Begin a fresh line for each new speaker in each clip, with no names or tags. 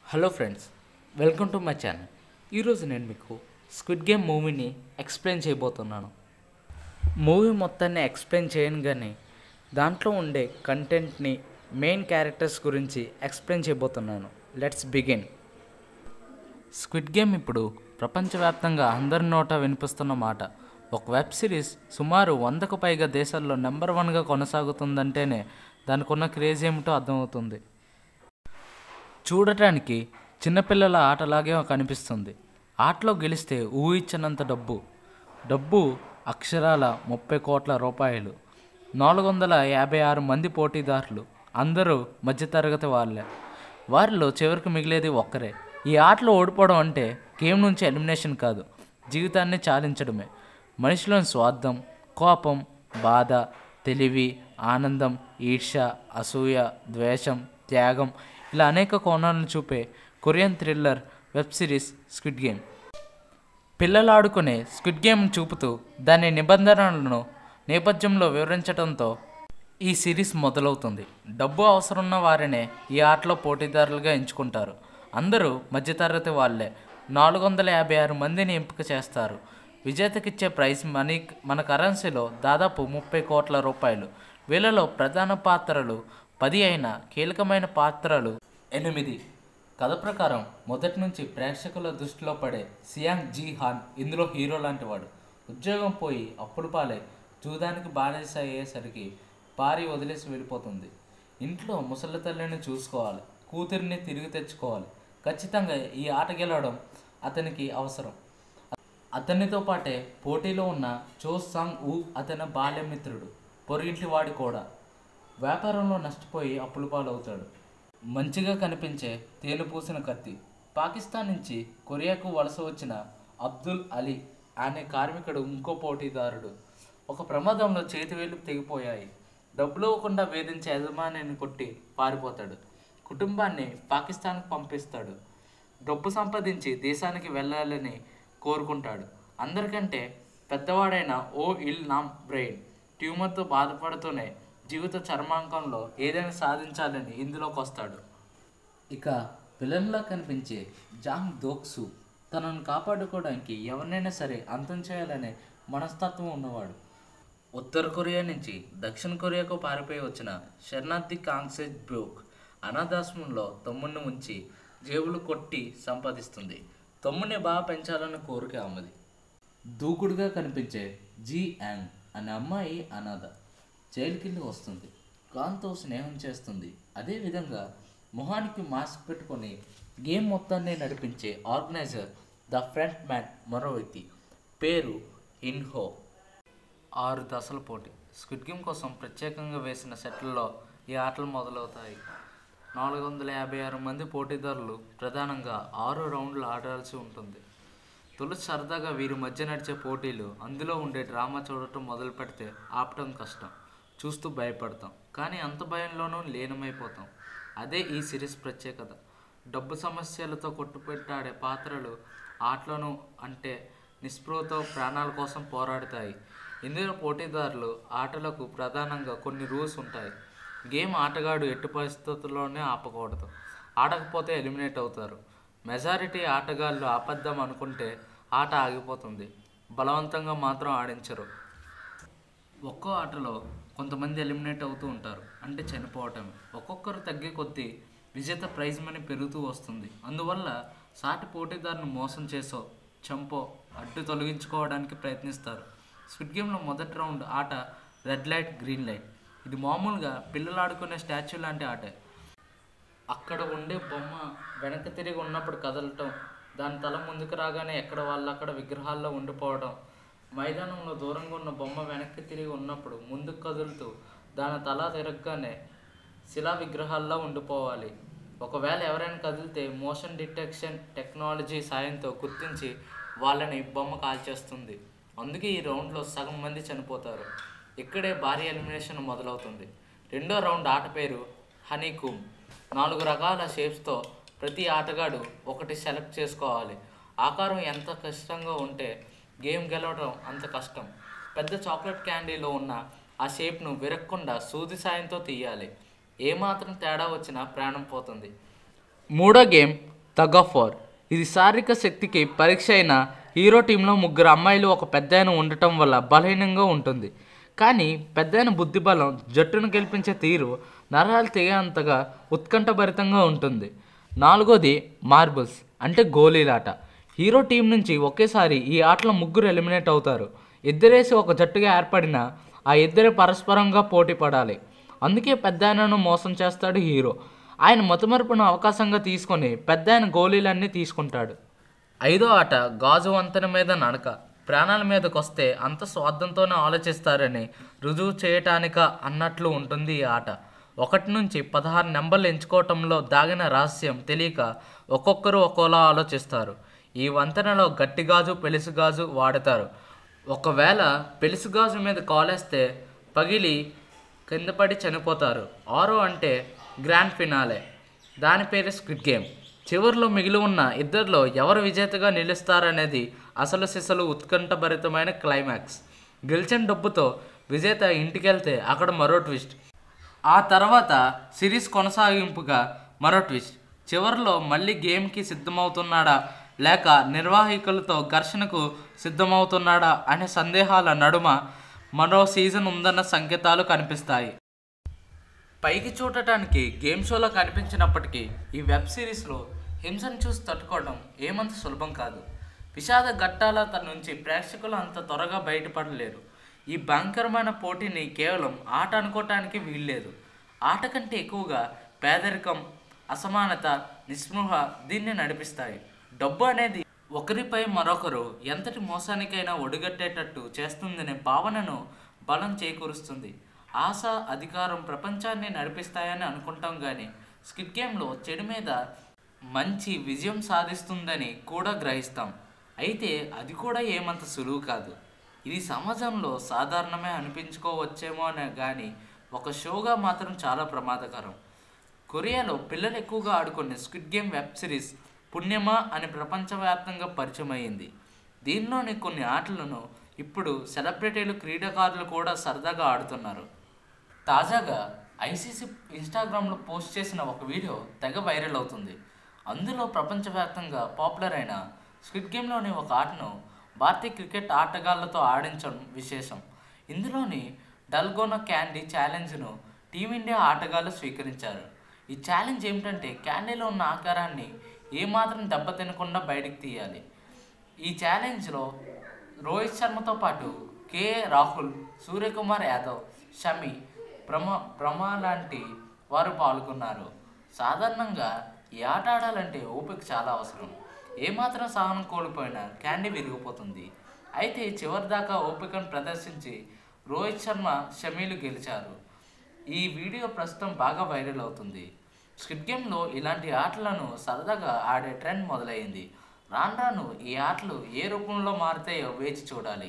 hello friends welcome to my channel ఈరోజు నేను మీకు స్క్విడ్ గేమ్ మూవీని ఎక్స్ప్లెయిన్ చేయబోతున్నాను మూవీ మొత్తాన్ని ఎక్స్ప్లెయిన్ చేయను కానీ దాంట్లో ఉండే కంటెంట్ని మెయిన్ క్యారెక్టర్స్ గురించి ఎక్స్ప్లెయిన్ చేయబోతున్నాను లెట్స్ బిగిన్ స్క్విడ్ గేమ్ ఇప్పుడు ప్రపంచవ్యాప్తంగా అందరి నోట వినిపిస్తున్న మాట ఒక వెబ్ సిరీస్ సుమారు వందకు పైగా దేశాల్లో నెంబర్ వన్గా కొనసాగుతుందంటేనే దానికి ఉన్న క్రేజ్ ఏమిటో అర్థమవుతుంది చూడటానికి చిన్నపిల్లల ఆటలాగే కనిపిస్తుంది ఆటలో గెలిస్తే ఊహించినంత డబ్బు డబ్బు అక్షరాల ముప్పై కోట్ల రూపాయలు నాలుగు వందల యాభై ఆరు మంది పోటీదారులు అందరూ మధ్యతరగతి వాళ్ళే వారిలో చివరికి మిగిలేది ఒక్కరే ఈ ఆటలో ఓడిపోవడం అంటే గేమ్ నుంచి ఎలిమినేషన్ కాదు జీవితాన్ని చాలించడమే మనిషిలోని స్వార్థం కోపం బాధ తెలివి ఆనందం ఈర్ష్య అసూయ ద్వేషం త్యాగం ఇలా అనేక కోణాలను చూపే Korean thriller web series squid game పిల్లలు ఆడుకునే స్క్విడ్ గేమ్ చూపుతూ దాని నిబంధనలను నేపథ్యంలో వివరించడంతో ఈ సిరీస్ మొదలవుతుంది డబ్బు అవసరమున్న వారినే ఈ ఆటలో పోటీదారులుగా ఎంచుకుంటారు అందరూ మధ్యతరగతి వాళ్ళే నాలుగు వందల యాభై ఆరు మందిని ఎంపిక చేస్తారు విజేతకిచ్చే ప్రైజ్ మనీ మన కరెన్సీలో దాదాపు ముప్పై కోట్ల రూపాయలు వీళ్ళలో ప్రధాన పాత్రలు పది అయిన కీలకమైన పాత్రలు ఎనిమిది కథ ప్రకారం మొదటి నుంచి ప్రేక్షకుల దృష్టిలో పడే సియాంగ్ జీ హాన్ ఇందులో హీరో లాంటి వాడు ఉద్యోగం పోయి అప్పుడు పాలై జూదానికి బానిస అయ్యేసరికి భార్య వదిలేసి వెళ్ళిపోతుంది ఇంట్లో ముసలి తల్లిని చూసుకోవాలి కూతురిని తిరిగి తెచ్చుకోవాలి ఖచ్చితంగా ఈ ఆట గెలవడం అతనికి అవసరం అతనితో పాటే పోటీలో ఉన్న చో సాంగ్ ఊ అతని బాల్యమిత్రుడు పొరుగింటి వాడి కూడా వ్యాపారంలో నష్టపోయి అప్పుల పాలవుతాడు మంచిగా కనిపించే తేలు పూసిన కత్తి పాకిస్తాన్ నుంచి కొరియాకు వలస వచ్చిన అబ్దుల్ అలీ అనే కార్మికుడు ఇంకో పోటీదారుడు ఒక ప్రమాదంలో చేతివేలు తెగిపోయాయి డబ్బులు ఇవ్వకుండా వేధించే యజమానిని కొట్టి పారిపోతాడు కుటుంబాన్ని పాకిస్తాన్కి పంపిస్తాడు డబ్బు సంపాదించి దేశానికి వెళ్ళాలని కోరుకుంటాడు అందరికంటే పెద్దవాడైన ఓ ఇల్ నామ్ బ్రెయిన్ ట్యూమర్తో బాధపడుతూనే జీవిత చర్మాంకంలో ఏదైనా సాధించాలని ఇందులోకి వస్తాడు ఇక విలన్లా కనిపించే జాంగ్ దోక్సు తనను కాపాడుకోవడానికి ఎవరినైనా సరే అంతం చేయాలనే మనస్తత్వం ఉన్నవాడు ఉత్తర కొరియా నుంచి దక్షిణ కొరియాకు పారిపోయి వచ్చిన శరణార్థి కాంగ్సెజ్ బ్రోక్ అనాథాశ్రమంలో తమ్ముడిని ఉంచి జేబులు కొట్టి సంపాదిస్తుంది తమ్ముడిని బాగా పెంచాలన్న కోరిక ఆమెది దూకుడుగా కనిపించే జీ యాంగ్ అనే అమ్మాయి అనాథ జైలుకి వస్తుంది కాన్తో స్నేహం చేస్తుంది అదేవిధంగా మొహానికి మాస్క్ పెట్టుకొని గేమ్ మొత్తాన్ని నడిపించే ఆర్గనైజర్ ద ఫ్రంట్ మ్యాన్ మరో వ్యక్తి పేరు ఇన్హో ఆరు దశల పోటీ స్క్విడ్ గేమ్ కోసం ప్రత్యేకంగా వేసిన సెట్లలో ఈ ఆటలు మొదలవుతాయి నాలుగు వందల యాభై ఆరు మంది పోటీదారులు ప్రధానంగా ఆరు రౌండ్లు ఆడాల్సి ఉంటుంది తొలి సరదాగా వీరి మధ్య నడిచే పోటీలు అందులో ఉండే డ్రామా చూడటం మొదలు పెడితే ఆపటం కష్టం చూస్తూ భయపడతాం కానీ అంత భయంలోనూ లీనమైపోతాం అదే ఈ సిరీస్ ప్రత్యేకత డబ్బు సమస్యలతో కొట్టుపెట్టాడే పాత్రలు ఆటలను అంటే నిస్పృహతో ప్రాణాల కోసం పోరాడతాయి ఇందులో పోటీదారులు ఆటలకు ప్రధానంగా కొన్ని రూల్స్ ఉంటాయి గేమ్ ఆటగాడు ఎట్టి పరిస్థితుల్లోనే ఆపకూడదు ఆడకపోతే ఎలిమినేట్ అవుతారు మెజారిటీ ఆటగాళ్ళు ఆపద్దాం అనుకుంటే ఆట ఆగిపోతుంది బలవంతంగా మాత్రం ఆడించరు ఒక్కో ఆటలో కొంతమంది ఎలిమినేట్ అవుతూ ఉంటారు అంటే చనిపోవటం ఒక్కొక్కరు తగ్గే కొద్దీ విజేత ప్రైజ్ మనీ పెరుగుతూ వస్తుంది అందువల్ల సాటి పోటీదారును మోసం చేసో చంపో అడ్డు తొలగించుకోవడానికి ప్రయత్నిస్తారు స్విట్ గేమ్లో మొదటి రౌండ్ ఆట రెడ్ లైట్ గ్రీన్ లైట్ ఇది మామూలుగా పిల్లలు ఆడుకునే స్టాచ్యూ లాంటి ఆటే అక్కడ ఉండే బొమ్మ వెనక్కి తిరిగి ఉన్నప్పుడు కదలటం దాని తల ముందుకు రాగానే ఎక్కడ వాళ్ళు అక్కడ విగ్రహాల్లో ఉండిపోవడం మైదానంలో దూరంగా ఉన్న బొమ్మ వెనక్కి తిరిగి ఉన్నప్పుడు ముందుకు కదులుతూ దాని తల తిరగగానే శిలా విగ్రహాల్లో ఉండిపోవాలి ఒకవేళ ఎవరైనా కదిలితే మోషన్ డిటెక్షన్ టెక్నాలజీ సాయంతో గుర్తించి వాళ్ళని బొమ్మ కాల్చేస్తుంది అందుకే ఈ రౌండ్లో సగం మంది చనిపోతారు ఇక్కడే భారీ ఎలిమినేషన్ మొదలవుతుంది రెండో రౌండ్ ఆట పేరు హనీకూమ్ నాలుగు రకాల షేప్స్తో ప్రతి ఆటగాడు ఒకటి సెలెక్ట్ చేసుకోవాలి ఆకారం ఎంత కష్టంగా ఉంటే గేమ్ గెలవడం అంత కష్టం పెద్ద చాక్లెట్ క్యాండీలో ఉన్న ఆ షేప్ను విరక్కుండా సూది సాయంతో తీయాలి ఏమాత్రం తేడా వచ్చినా ప్రాణం పోతుంది మూడో గేమ్ తగ్ ఆఫ్ వార్ ఇది శారీరక శక్తికి పరీక్ష అయిన హీరో టీంలో ముగ్గురు అమ్మాయిలు ఒక పెద్దాయన ఉండటం వల్ల బలహీనంగా ఉంటుంది కానీ పెద్దాయన బుద్ధి బలం జట్టును గెలిపించే తీరు నరాలు తెగేంతగా ఉత్కంఠభరితంగా ఉంటుంది నాలుగోది మార్బుల్స్ అంటే గోళీలాట హీరో టీం నుంచి ఒకేసారి ఈ ఆటలో ముగ్గురు ఎలిమినేట్ అవుతారు ఇద్దరేసి ఒక జట్టుగా ఏర్పడిన ఆ ఇద్దరే పరస్పరంగా పోటీ పడాలి అందుకే పెద్దాయనను మోసం చేస్తాడు హీరో ఆయన మతమరుపును అవకాశంగా తీసుకొని పెద్దాయన గోళీలన్నీ తీసుకుంటాడు ఐదో ఆట గాజు వంతెన మీద నడక ప్రాణాల మీదకి వస్తే అంత స్వార్థంతోనే ఆలోచిస్తారని రుజువు చేయటానిక అన్నట్లు ఉంటుంది ఈ ఆట ఒకటి నుంచి పదహారు నెంబర్లు ఎంచుకోవటంలో దాగిన రహస్యం తెలియక ఒక్కొక్కరు ఒక్కోలా ఆలోచిస్తారు ఈ వంతెనలో గట్టి గాజు పెలుసు గాజు వాడతారు ఒకవేళ పెలుసు గాజు మీద కాలేస్తే పగిలి కింద పడి చనిపోతారు ఆరో అంటే గ్రాండ్ ఫినాలే దాని పేరు స్క్విడ్ గేమ్ చివరిలో మిగిలి ఉన్న ఇద్దరిలో ఎవరు విజేతగా నిలుస్తారనేది అసలు సిసలు ఉత్కంఠభరితమైన క్లైమాక్స్ గెలిచిన డబ్బుతో విజేత ఇంటికెళ్తే అక్కడ మరో ట్విస్ట్ ఆ తర్వాత సిరీస్ కొనసాగింపుగా మరో ట్విస్ట్ చివరిలో మళ్ళీ గేమ్కి సిద్ధమవుతున్నాడా లేక నిర్వాహికులతో ఘర్షణకు సిద్ధమవుతున్నాడా అనే సందేహాల నడుమ మరో సీజన్ ఉందన్న సంకేతాలు కనిపిస్తాయి పైకి చూడటానికి గేమ్ షోలో కనిపించినప్పటికీ ఈ వెబ్ సిరీస్లో హింసను చూసి తట్టుకోవడం ఏమంత సులభం కాదు విషాద ఘట్టాల తన నుంచి ప్రేక్షకులు అంత త్వరగా బయటపడలేరు ఈ భయంకరమైన పోటీని కేవలం ఆట అనుకోవటానికి వీల్లేదు ఆట కంటే ఎక్కువగా పేదరికం అసమానత నిస్పృహ దీన్ని నడిపిస్తాయి డబ్బు అనేది ఒకరిపై మరొకరు ఎంతటి మోసానికైనా ఒడిగట్టేటట్టు చేస్తుందనే భావనను బలం చేకూరుస్తుంది ఆశ అధికారం ప్రపంచాన్ని నడిపిస్తాయని అనుకుంటాం కానీ స్కిట్ గేమ్లో చెడు మీద మంచి విజయం సాధిస్తుందని కూడా గ్రహిస్తాం అయితే అది కూడా ఏమంత సులువు కాదు ఇది సమాజంలో సాధారణమే అనిపించుకోవచ్చేమో అనే కానీ ఒక షోగా మాత్రం చాలా ప్రమాదకరం కొరియాలో పిల్లలు ఎక్కువగా ఆడుకునే స్క్విడ్ గేమ్ వెబ్ సిరీస్ పుణ్యమా అని ప్రపంచవ్యాప్తంగా పరిచయం అయింది దీనిలోని కొన్ని ఆటలను ఇప్పుడు సెలబ్రిటీలు క్రీడాకారులు కూడా సరదాగా ఆడుతున్నారు తాజాగా ఐసీసీ ఇన్స్టాగ్రామ్లో పోస్ట్ చేసిన ఒక వీడియో తెగ వైరల్ అవుతుంది అందులో ప్రపంచవ్యాప్తంగా పాపులర్ అయిన స్క్విడ్ గేమ్లోని ఒక ఆటను భారతీయ క్రికెట్ ఆటగాళ్లతో ఆడించడం విశేషం ఇందులోని డల్గోనా క్యాండీ ఛాలెంజ్ను టీమిండియా ఆటగాళ్లు స్వీకరించారు ఈ ఛాలెంజ్ ఏమిటంటే క్యాండీలో ఉన్న ఆకారాన్ని ఏమాత్రం దెబ్బతినకుండా బయటకు తీయాలి ఈ ఛాలెంజ్లో రోహిత్ శర్మతో పాటు కే రాహుల్ సూర్యకుమార్ యాదవ్ షమి బ్రహ్మ బ్రహ్మ లాంటి వారు పాల్గొన్నారు సాధారణంగా ఈ ఆట ఆడాలంటే ఓపిక చాలా అవసరం ఏమాత్రం సహనం కోల్పోయినా క్యాండీ విరిగిపోతుంది అయితే చివరిదాకా ఓపికను ప్రదర్శించి రోహిత్ శర్మ షమీలు గెలిచారు ఈ వీడియో ప్రస్తుతం బాగా వైరల్ అవుతుంది స్క్విడ్ గేమ్లో ఇలాంటి ఆటలను సరదాగా ఆడే ట్రెండ్ మొదలైంది రాను రాను ఈ ఆటలు ఏ రూపంలో మారుతాయో వేచి చూడాలి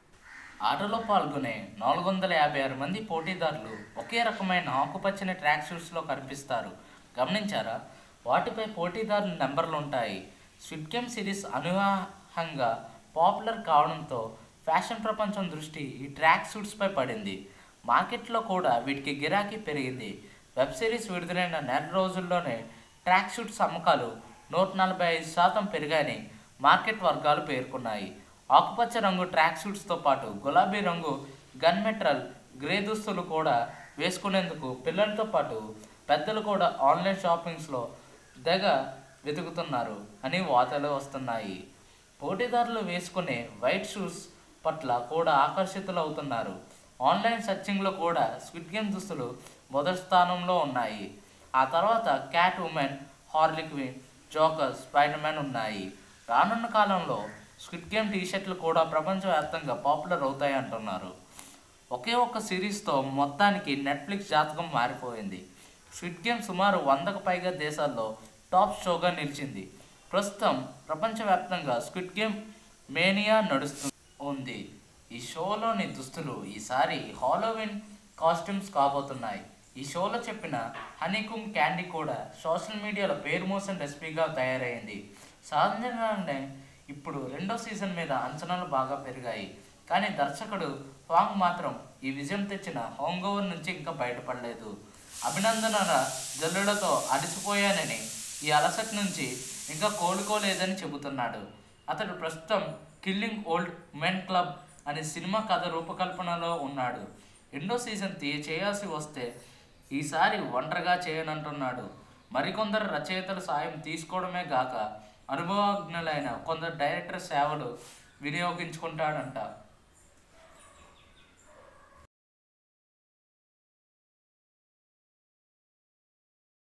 ఆటలో పాల్గొనే నాలుగు వందల యాభై ఆరు మంది పోటీదారులు ఒకే రకమైన ఆకుపచ్చని ట్రాక్ షూట్స్లో కనిపిస్తారు గమనించారా వాటిపై పోటీదారుల నెంబర్లు ఉంటాయి స్విట్ గేమ్ సిరీస్ అనువాహంగా పాపులర్ కావడంతో ఫ్యాషన్ ప్రపంచం దృష్టి ఈ ట్రాక్ సూట్స్పై పడింది మార్కెట్లో కూడా వీటికి గిరాకీ పెరిగింది వెబ్ సిరీస్ విడుదలైన నెల రోజుల్లోనే ట్రాక్ షూట్స్ అమ్మకాలు నూట నలభై ఐదు శాతం పెరిగాయని మార్కెట్ వర్గాలు పేర్కొన్నాయి ఆకుపచ్చ రంగు ట్రాక్ సూట్స్తో పాటు గులాబీ రంగు గన్ మెటల్ గ్రే దుస్తులు కూడా వేసుకునేందుకు పిల్లలతో పాటు పెద్దలు కూడా ఆన్లైన్ షాపింగ్స్లో తెగ వెతుకుతున్నారు అని వార్తలు వస్తున్నాయి పోటీదారులు వేసుకునే వైట్ షూస్ పట్ల కూడా ఆకర్షితులు అవుతున్నారు ఆన్లైన్ సర్చింగ్లో కూడా స్క్విడ్ గేమ్ దుస్తులు మొదటి స్థానంలో ఉన్నాయి ఆ తర్వాత Catwoman Harley Quinn Joker Spider Man ఉన్నాయి రానున్న కాలంలో స్క్విడ్ గేమ్ టీషర్ట్లు కూడా ప్రపంచవ్యాప్తంగా పాపులర్ అవుతాయి అంటున్నారు ఒకే ఒక్క సిరీస్తో మొత్తానికి నెట్ఫ్లిక్స్ జాతకం మారిపోయింది స్క్విడ్ గేమ్ సుమారు వందకు పైగా దేశాల్లో టాప్ షోగా నిలిచింది ప్రస్తుతం ప్రపంచవ్యాప్తంగా స్క్విడ్ గేమ్ మేనియా నడుస్తూ ఉంది ఈ షోలోని దుస్తులు ఈసారి హాలోవిన్ కాస్ట్యూమ్స్ కాబోతున్నాయి ఈ షోలో చెప్పిన హనీకుమ్ క్యాండీ కూడా సోషల్ మీడియాలో పేరు మోసిన రెసిపీగా తయారైంది సహజంగానే ఇప్పుడు రెండో సీజన్ మీద అంచనాలు బాగా పెరిగాయి కానీ దర్శకుడు ఫాంగ్ మాత్రం ఈ విజయం తెచ్చిన హోంగోవర్ నుంచి ఇంకా బయటపడలేదు అభినందనల జల్లులతో అడిసిపోయానని ఈ అలసట నుంచి ఇంకా కోలుకోలేదని చెబుతున్నాడు అతడు ప్రస్తుతం కిల్లింగ్ ఓల్డ్ మెన్ క్లబ్ అనే సినిమా కథ రూపకల్పనలో ఉన్నాడు రెండో సీజన్ తీ చేయాల్సి వస్తే ఈసారి ఒంటరిగా చేయనంటున్నాడు మరికొందరు రచయితల సాయం తీసుకోవడమే గాక అనుభవజ్ఞులైన కొందరు డైరెక్టర్ సేవలు వినియోగించుకుంటాడంట